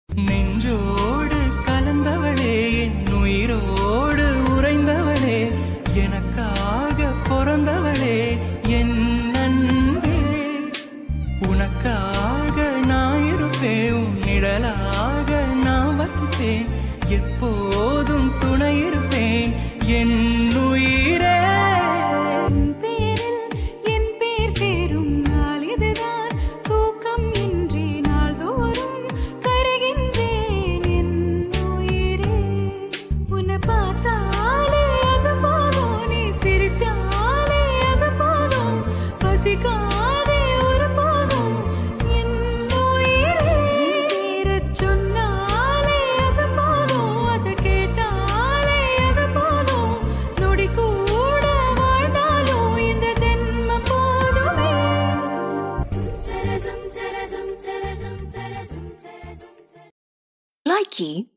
நெஞ்சோடு கலந்தவளே என் உயிரோடு உறைந்தவளே எனக்காக பிறந்தவளே என் அன்பே உனக்காக நான் இருப்பேன் உன் நிழலாக நான் வசிப்பேன் எப்போதும் துணை இருப்பேன் என் உயிரே உன் பேரில் என் பேர் சேரும் நாள் இதுதான் தூக்கம் இன்றி நாள்தோறும் கருகின்றேன் என் உயிரே உன்னை பார்த்தாலே அது போதும் நீ சிரிச்சாலே அது போதும் பசிக்காதே ஒரு போதும் என் உயிரே பேரச் சொன்னாலே அது போதும் அது கேட்டாலே அது போதும் நொடி கூட வாழ்ந்தாலும் இந்த ஜென்மம் போதுமே சரஜம் சரஜம் சரஜம் சரஜம் சரஜம் Likey